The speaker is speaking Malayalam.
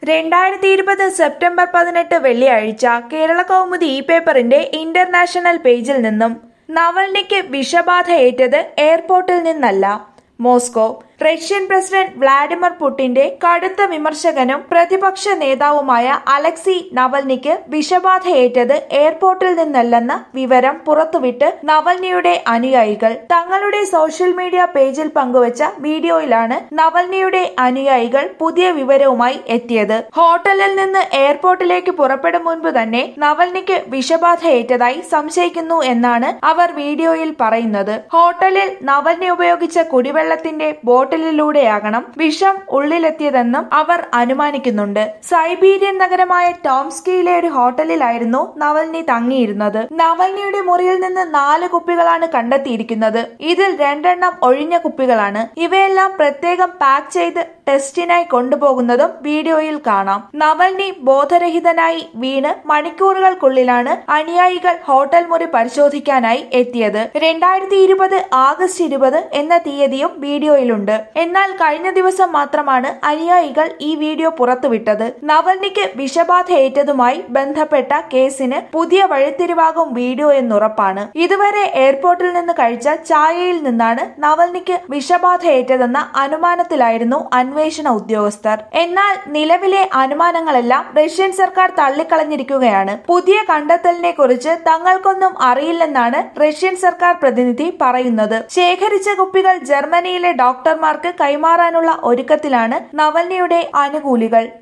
രണ്ടായിരത്തി ഇരുപത് സെപ്റ്റംബർ പതിനെട്ട് വെള്ളിയാഴ്ച കേരള കൗമുദി ഇ പേപ്പറിന്റെ ഇന്റർനാഷണൽ പേജിൽ നിന്നും നവൽനിക്ക് വിഷബാധയേറ്റത് എയർപോർട്ടിൽ നിന്നല്ല മോസ്കോ റഷ്യൻ പ്രസിഡന്റ് വ്ളാഡിമിർ പുടിന്റെ കടുത്ത വിമർശകനും പ്രതിപക്ഷ നേതാവുമായ അലക്സി നവൽനിക്ക് വിഷബാധയേറ്റത് എയർപോർട്ടിൽ നിന്നല്ലെന്ന വിവരം പുറത്തുവിട്ട് നവൽനിയുടെ അനുയായികൾ തങ്ങളുടെ സോഷ്യൽ മീഡിയ പേജിൽ പങ്കുവച്ച വീഡിയോയിലാണ് നവൽനിയുടെ അനുയായികൾ പുതിയ വിവരവുമായി എത്തിയത് ഹോട്ടലിൽ നിന്ന് എയർപോർട്ടിലേക്ക് പുറപ്പെടും മുൻപ് തന്നെ നവൽനിക്ക് വിഷബാധയേറ്റതായി സംശയിക്കുന്നു എന്നാണ് അവർ വീഡിയോയിൽ പറയുന്നത് ഹോട്ടലിൽ നവൽനി ഉപയോഗിച്ച കുടിവെള്ളത്തിന്റെ ബോട്ടിലിലൂടെയാകണം വിഷം ഉള്ളിലെത്തിയതെന്നും അവർ അനുമാനിക്കുന്നുണ്ട് സൈബീരിയൻ നഗരമായ ടോംസ്കിയിലെ ഒരു ഹോട്ടലിലായിരുന്നു നവൽനി തങ്ങിയിരുന്നത് നവൽനിയുടെ മുറിയിൽ നിന്ന് നാല് കുപ്പികളാണ് കണ്ടെത്തിയിരിക്കുന്നത് ഇതിൽ രണ്ടെണ്ണം ഒഴിഞ്ഞ കുപ്പികളാണ് ഇവയെല്ലാം പ്രത്യേകം പാക്ക് ചെയ്ത് ടെസ്റ്റിനായി കൊണ്ടുപോകുന്നതും വീഡിയോയിൽ കാണാം നവൽനി ബോധരഹിതനായി വീണ് മണിക്കൂറുകൾക്കുള്ളിലാണ് അനുയായികൾ ഹോട്ടൽ മുറി പരിശോധിക്കാനായി എത്തിയത് രണ്ടായിരത്തി ഇരുപത് ആഗസ്റ്റ് ഇരുപത് എന്ന തീയതിയും വീഡിയോയിലുണ്ട് എന്നാൽ കഴിഞ്ഞ ദിവസം മാത്രമാണ് അനുയായികൾ ഈ വീഡിയോ പുറത്തുവിട്ടത് നവൽനിക്ക് വിഷബാധയേറ്റതുമായി ബന്ധപ്പെട്ട കേസിന് പുതിയ വഴിത്തിരിവാകും വീഡിയോ എന്നുറപ്പാണ് ഇതുവരെ എയർപോർട്ടിൽ നിന്ന് കഴിച്ച ചായയിൽ നിന്നാണ് നവൽനിക്ക് വിഷബാധയേറ്റതെന്ന അനുമാനത്തിലായിരുന്നു അന്വേഷണ ഉദ്യോഗസ്ഥർ എന്നാൽ നിലവിലെ അനുമാനങ്ങളെല്ലാം റഷ്യൻ സർക്കാർ തള്ളിക്കളഞ്ഞിരിക്കുകയാണ് പുതിയ കണ്ടെത്തലിനെ കുറിച്ച് തങ്ങൾക്കൊന്നും അറിയില്ലെന്നാണ് റഷ്യൻ സർക്കാർ പ്രതിനിധി പറയുന്നത് ശേഖരിച്ച കുപ്പികൾ ജർമ്മനിയിലെ ഡോക്ടർമാർക്ക് കൈമാറാനുള്ള ഒരുക്കത്തിലാണ് നവൽനിയുടെ അനുകൂലികൾ